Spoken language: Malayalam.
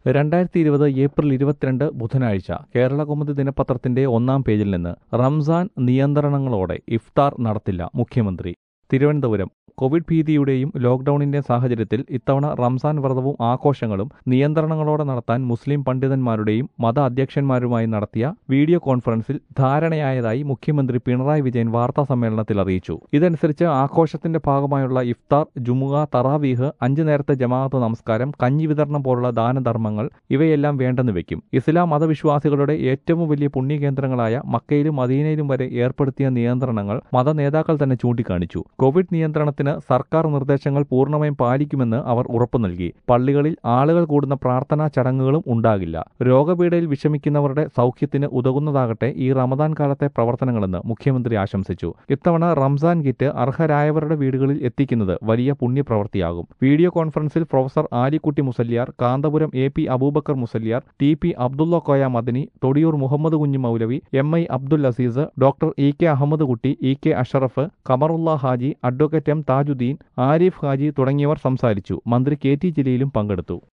രണ്ടായിരത്തി ഇരുപത് ഏപ്രിൽ ഇരുപത്തിരണ്ട് ബുധനാഴ്ച കേരളകൗമുദി ദിനപത്രത്തിന്റെ ഒന്നാം പേജിൽ നിന്ന് റംസാൻ നിയന്ത്രണങ്ങളോടെ ഇഫ്താർ നടത്തില്ല മുഖ്യമന്ത്രി തിരുവനന്തപുരം കോവിഡ് ഭീതിയുടെയും ലോക്ഡൌണിന്റെയും സാഹചര്യത്തിൽ ഇത്തവണ റംസാൻ വ്രതവും ആഘോഷങ്ങളും നിയന്ത്രണങ്ങളോടെ നടത്താൻ മുസ്ലിം പണ്ഡിതന്മാരുടെയും മത അധ്യക്ഷന്മാരുമായി നടത്തിയ വീഡിയോ കോൺഫറൻസിൽ ധാരണയായതായി മുഖ്യമന്ത്രി പിണറായി വിജയൻ വാർത്താ സമ്മേളനത്തിൽ അറിയിച്ചു ഇതനുസരിച്ച് ആഘോഷത്തിന്റെ ഭാഗമായുള്ള ഇഫ്താർ ജുമുഅ തറാവീഹ് അഞ്ചു നേരത്തെ ജമാഅത്ത് നമസ്കാരം കഞ്ഞി വിതരണം പോലുള്ള ദാനധർമ്മങ്ങൾ ഇവയെല്ലാം വേണ്ടെന്ന് വെക്കും ഇസ്ലാം മതവിശ്വാസികളുടെ ഏറ്റവും വലിയ പുണ്യകേന്ദ്രങ്ങളായ മക്കയിലും മദീനയിലും വരെ ഏർപ്പെടുത്തിയ നിയന്ത്രണങ്ങൾ മത നേതാക്കൾ തന്നെ ചൂണ്ടിക്കാണിച്ചു കോവിഡ് നിയന്ത്രണത്തിന് സർക്കാർ നിർദ്ദേശങ്ങൾ പൂർണ്ണമായും പാലിക്കുമെന്ന് അവർ ഉറപ്പു നൽകി പള്ളികളിൽ ആളുകൾ കൂടുന്ന പ്രാർത്ഥനാ ചടങ്ങുകളും ഉണ്ടാകില്ല രോഗപീഠയിൽ വിഷമിക്കുന്നവരുടെ സൗഖ്യത്തിന് ഉതകുന്നതാകട്ടെ ഈ റമദാൻ കാലത്തെ പ്രവർത്തനങ്ങളെന്ന് മുഖ്യമന്ത്രി ആശംസിച്ചു ഇത്തവണ റംസാൻ കിറ്റ് അർഹരായവരുടെ വീടുകളിൽ എത്തിക്കുന്നത് വലിയ പുണ്യപ്രവൃത്തിയാകും വീഡിയോ കോൺഫറൻസിൽ professor Alikutty Musliyar Kanthapuram A P Abubakar Musliyar T P Abdulla Koya Madani Thodiyoor Muhammad Kunju Moulavi M I Abdul Aziz doctor E K Ahmed Kutty E K Ashraf Kamarulla Haji advocate M Thajudheen Arif Haji തുടങ്ങിയവർ സംസാരിച്ചു മന്ത്രി കെ ടി ജലീലും പങ്കെടുത്തു